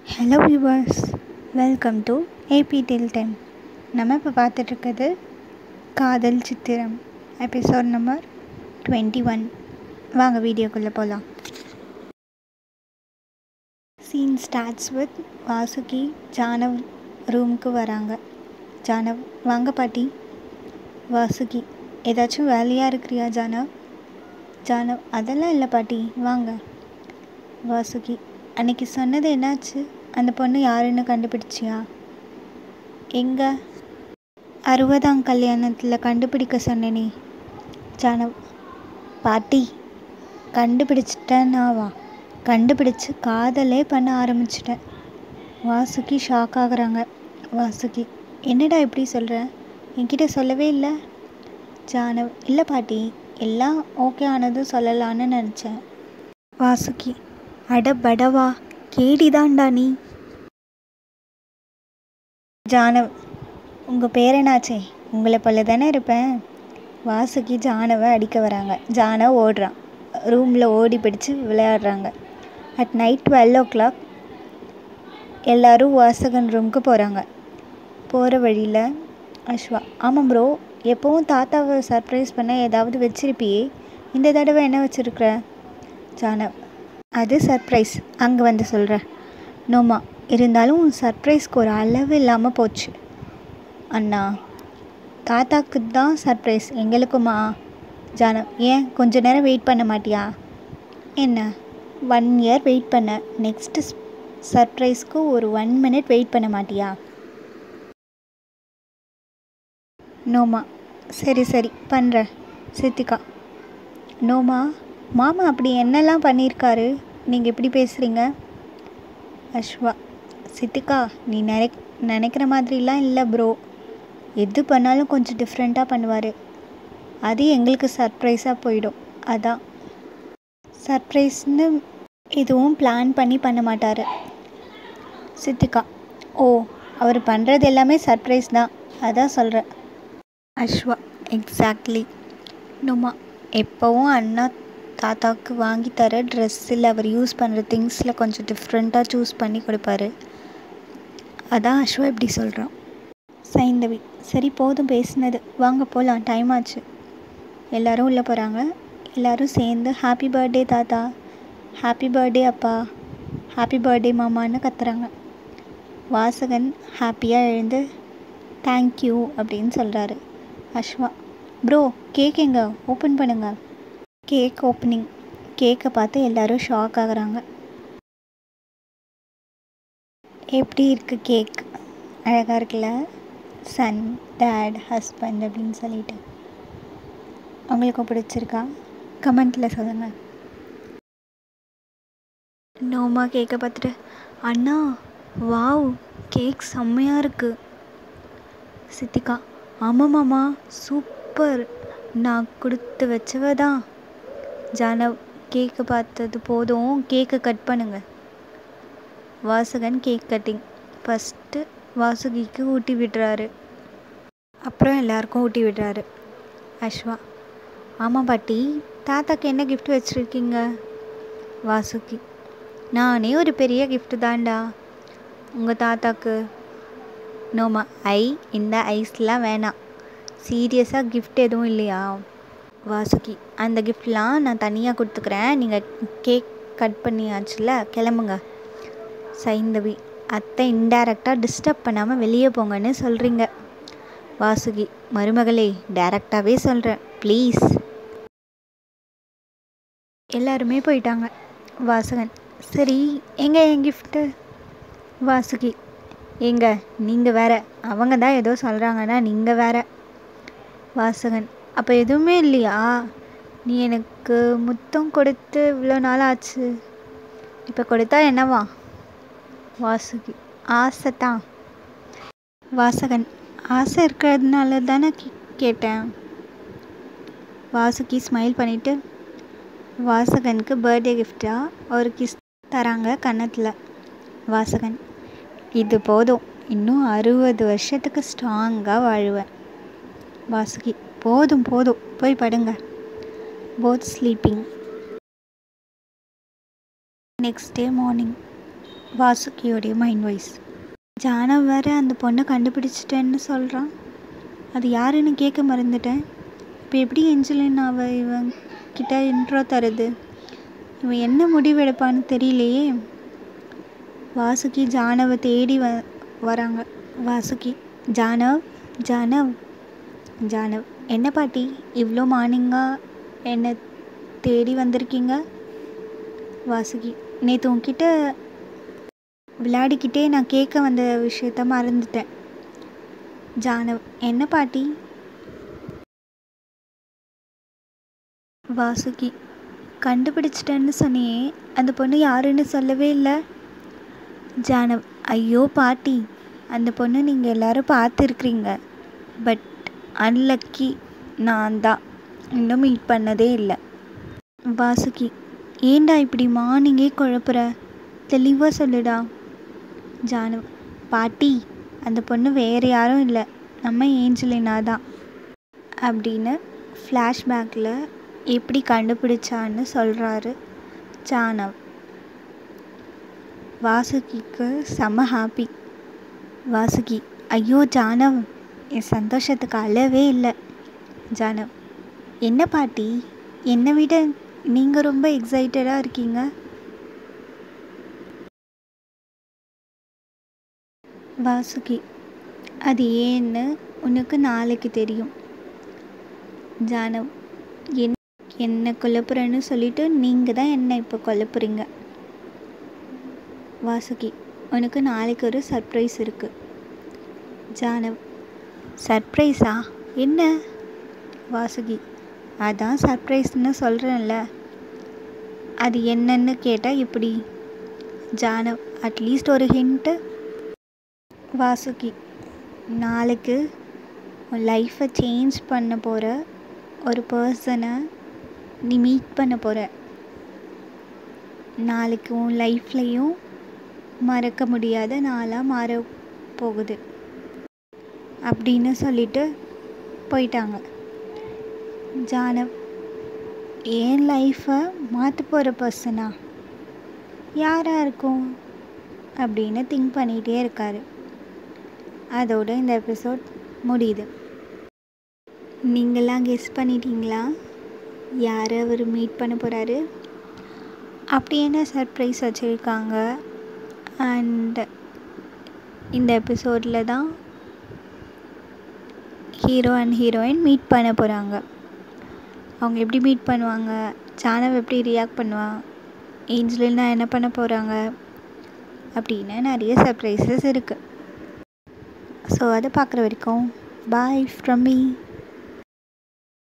hello viewers welcome to AB till ten நம்ம இப்போ பார்த்துட்ருக்கிறது காதல் சித்திரம் எபிசோட் நம்பர் டுவெண்ட்டி ஒன் வாங்க வீடியோக்குள்ளே போகலாம் scene starts with Vasuki Janav ரூமுக்கு வராங்க ஜானவ் வாங்க பாட்டி வாசுகி ஏதாச்சும் வேலையாக இருக்கிறியா ஜானவ் ஜானவ் அதெல்லாம் இல்லை பாட்டி வாங்க வாசுகி அன்னைக்கு சொன்னது என்னாச்சு அந்த பொண்ணு யாருன்னு கண்டுபிடிச்சியா எங்க அறுபதாம் கல்யாணத்தில் கண்டுபிடிக்க சொன்னேனே ஜானவ் பாட்டி கண்டுபிடிச்சிட்டேன்னாவா கண்டுபிடிச்சு காதலே பண்ண ஆரம்பிச்சிட்டேன் வாசுகி ஷாக் ஆகுறாங்க வாசுகி என்னடா இப்படி சொல்கிற என்கிட்ட சொல்லவே இல்லை ஜானவ் இல்லை பாட்டி எல்லாம் ஓகே ஆனதும் சொல்லலான்னு நினச்சேன் வாசுகி அட படவா கேடிதான்டா நீ ஜானவ் உங்கள் பேர் என்னாச்சே உங்களை போல தானே இருப்பேன் வாசுகி ஜானவை அடிக்க வராங்க ஜானவ் ஓடுறான் ரூமில் ஓடி பிடிச்சு விளையாடுறாங்க at night twelve o'clock எல்லோரும் வாசகன் ரூமுக்கு போகிறாங்க போகிற வழியில் அஸ்வா ஆமாம் ப்ரோ எப்போவும் தாத்தாவை சர்ப்ரைஸ் பண்ண ஏதாவது வச்சிருப்பியே இந்த தடவை என்ன வச்சுருக்குற ஜானவ் அது சர்ப்ரைஸ் அங்கே வந்து சொல்கிறேன் நோமா இருந்தாலும் சர்ப்ரைஸ்க்கு ஒரு அளவு இல்லாமல் போச்சு அண்ணா தாத்தாக்கு தான் சர்ப்ரைஸ் எங்களுக்குமா ஜானவ் ஏன் கொஞ்ச நேரம் வெயிட் பண்ண மாட்டியா என்ன ஒன் இயர் வெயிட் பண்ண நெக்ஸ்ட்டு சர்ப்ரைஸ்க்கு ஒரு ஒன் மினிட் வெயிட் பண்ண மாட்டியா நோமா சரி சரி பண்ணுறேன் சித்திகா நோமா மாமா அப்படி என்னெல்லாம் பண்ணியிருக்காரு நீங்கள் எப்படி பேசுகிறீங்க அஸ்வா சித்திகா நீ நினை நினைக்கிற மாதிரிலாம் இல்லை ப்ரோ எது பண்ணாலும் கொஞ்சம் டிஃப்ரெண்ட்டாக பண்ணுவார் அது எங்களுக்கு சர்ப்ரைஸாக போயிடும் அதான் சர்ப்ரைஸ்னு எதுவும் பிளான் பண்ணி பண்ண மாட்டார் சித்திகா ஓ அவர் பண்ணுறது எல்லாமே சர்ப்ரைஸ் தான் அதான் சொல்கிறேன் அஸ்வா எக்ஸாக்ட்லி நோமா எப்போவும் அண்ணா தாத்தாவுக்கு வாங்கி தர ட்ரெஸ்ஸில் அவர் யூஸ் பண்ணுற திங்ஸில் கொஞ்சம் டிஃப்ரெண்ட்டாக சூஸ் பண்ணி கொடுப்பாரு அதான் அஸ்வா இப்படி சொல்கிறான் சைந்தவி சரி போதும் பேசினது வாங்க போகலாம் டைம் ஆச்சு எல்லோரும் உள்ளே போகிறாங்க எல்லோரும் சேர்ந்து ஹாப்பி பர்த்டே தாத்தா ஹாப்பி பர்த்டே அப்பா ஹாப்பி பர்த்டே மாமான்னு கத்துறாங்க வாசகன் ஹாப்பியாக எழுந்து தேங்க்யூ அப்படின்னு சொல்கிறாரு அஸ்வா ப்ரோ கேக் எங்க ஓப்பன் பண்ணுங்க கேக் ஓப்பனிங் கேக்கை பார்த்து எல்லோரும் ஷாக் ஆகுறாங்க எப்படி இருக்குது கேக் அழகாக இருக்குல்ல சன் டேட் ஹஸ்பண்ட் அப்படின்னு சொல்லிட்டு உங்களுக்கு பிடிச்சிருக்கா கமெண்ட்டில் சொல்லுங்கள் நோமா கேக்கை பார்த்துட்டு அண்ணா வாவ் கேக் செம்மையாக இருக்குது சித்திகா ஆமாம்மாம்மா சூப்பர் நான் கொடுத்து வச்சவ தான் ஜானவ் கேக்கு பார்த்தது போதும் கேக்கை கட் பண்ணுங்க வாசகன் கேக் கட்டிங் ஃபஸ்ட்டு வாசுகிக்கு ஊட்டி விடுறாரு அப்புறம் எல்லாருக்கும் ஊட்டி விடுறாரு அஸ்வா ஆமாம் பாட்டி தாத்தாக்கு என்ன கிஃப்ட் வச்சுருக்கீங்க வாசுகி நானே ஒரு பெரிய கிஃப்ட்டு தான்டா உங்கள் தாத்தாக்கு நோமா ஐ இந்த ஐஸ்லாம் வேணாம் சீரியஸாக கிஃப்ட் எதுவும் இல்லையா வாசுகி அந்த கிஃப்ட்லாம் நான் தனியாக கொடுத்துக்கிறேன் நீங்கள் கேக் கட் பண்ணியாச்சுல கிளம்புங்க சைந்தவி அத்தை இன்டைரக்டாக டிஸ்டர்ப் பண்ணாமல் வெளியே போங்கன்னு சொல்கிறீங்க வாசுகி மருமகளே டைரக்டாகவே சொல்கிறேன் ப்ளீஸ் எல்லாருமே போயிட்டாங்க வாசகன் சரி எங்கே என் கிஃப்ட்டு வாசுகி ஏங்க நீங்கள் வேற அவங்க தான் ஏதோ சொல்கிறாங்கன்னா நீங்கள் வேற வாசகன் அப்போ எதுவுமே இல்லையா நீ எனக்கு முத்தம் கொடுத்து இவ்வளோ நாள் ஆச்சு இப்போ கொடுத்தா என்னவா வாசுகி ஆசை தான் வாசகன் ஆசை இருக்கிறதுனால தானே கேட்டேன் வாசுகி ஸ்மைல் பண்ணிவிட்டு வாசகனுக்கு பர்த்டே கிஃப்டாக ஒரு கிஸ் தராங்க கன்னத்தில் வாசகன் இது போதும் இன்னும் அறுபது வருஷத்துக்கு ஸ்ட்ராங்காக வாழுவேன் வாசுகி போதும் போதும் போய் படுங்க both sleeping next day morning வாசுகியோடைய மைண்ட் வாய்ஸ் ஜானவ் வேற அந்த பொண்ணை கண்டுபிடிச்சிட்டேன்னு சொல்கிறான் அது யாருன்னு கேட்க மறந்துட்டேன் இப்போ எப்படி ஏஞ்சலின் அவ இவன் கிட்ட இன்ட்ரோ தருது இவன் என்ன முடிவு எடுப்பான்னு தெரியலையே வாசுகி ஜானவை தேடி வ வராங்க வாசுகி ஜானவ் ஜானவ் ஜானவ் என்ன பாட்டி இவ்வளோ மார்னிங்காக என்னை தேடி வந்திருக்கீங்க வாசுகி நேற்று உன்கிட்ட விளையாடிக்கிட்டே நான் கேட்க வந்த விஷயத்த மறந்துட்டேன் ஜானவ் என்ன பாட்டி வாசுகி கண்டுபிடிச்சிட்டேன்னு சொன்னியே அந்த பொண்ணு யாருன்னு சொல்லவே இல்லை ஜானவ் ஐயோ பாட்டி அந்த பொண்ணு நீங்கள் எல்லாரும் பார்த்துருக்குறீங்க பட் அன்லக்கி நான் தான் இன்னும் மீட் பண்ணதே இல்லை வாசுகி ஏண்டா இப்படி மார்னிங்கே குழப்புற தெளிவாக சொல்லுடா ஜானவ் பாட்டி அந்த பொண்ணு வேறு யாரும் இல்லை நம்ம ஏஞ்சலினா தான் அப்படின்னு ஃப்ளாஷ்பேக்கில் எப்படி கண்டுபிடிச்சான்னு சொல்கிறாரு ஜானவ் வாசுகிக்கு செம்ம ஹாப்பி வாசுகி ஐயோ ஜானவ் என் சந்தோஷத்துக்கு அளவே இல்லை ஜானவ் என்ன பாட்டி என்னை விட நீங்கள் ரொம்ப எக்ஸைட்டடாக இருக்கீங்க வாசுகி அது ஏன்னு உனக்கு நாளைக்கு தெரியும் ஜானவ் என் என்ன குழப்புறேன்னு சொல்லிட்டு நீங்கள் தான் என்னை இப்போ குழப்புறீங்க வாசுகி உனக்கு நாளைக்கு ஒரு சர்ப்ரைஸ் இருக்குது ஜானவ் சர்ப்ரைஸா என்ன வாசுகி அதான் சர்ப்ரைஸ்னு சொல்கிறேன்ல அது என்னன்னு கேட்டால் இப்படி ஜானவ் அட்லீஸ்ட் ஒரு ஹிண்ட்டு வாசுகி நாளைக்கு உன் லைஃப்பை சேஞ்ச் பண்ண போகிற ஒரு பர்சனை நீ மீட் பண்ண போகிற நாளைக்கு உன் லைஃப்லையும் மறக்க முடியாத நாளாக மாற போகுது அப்படின்னு சொல்லிட்டு போயிட்டாங்க ஜானவ் என் லைஃப்பை மாற்ற போகிற பர்சனா யாராக இருக்கும் அப்படின்னு திங்க் பண்ணிகிட்டே இருக்காரு அதோட இந்த எபிசோட் முடியுது நீங்களாம் கெஸ் பண்ணிட்டீங்களா யாரை அவர் மீட் பண்ண போகிறாரு அப்படி என்ன சர்ப்ரைஸ் வச்சுருக்காங்க அண்ட் இந்த எபிசோடில் தான் ஹீரோ அண்ட் ஹீரோயின் மீட் பண்ண போகிறாங்க அவங்க எப்படி மீட் பண்ணுவாங்க ஜானவ் எப்படி ரியாக்ட் பண்ணுவான் ஏஞ்சலினா என்ன பண்ண போகிறாங்க அப்படின்னு நிறைய சர்ப்ரைசஸ் இருக்குது ஸோ அதை பார்க்குற வரைக்கும் பாய் ஃப்ரம் மீ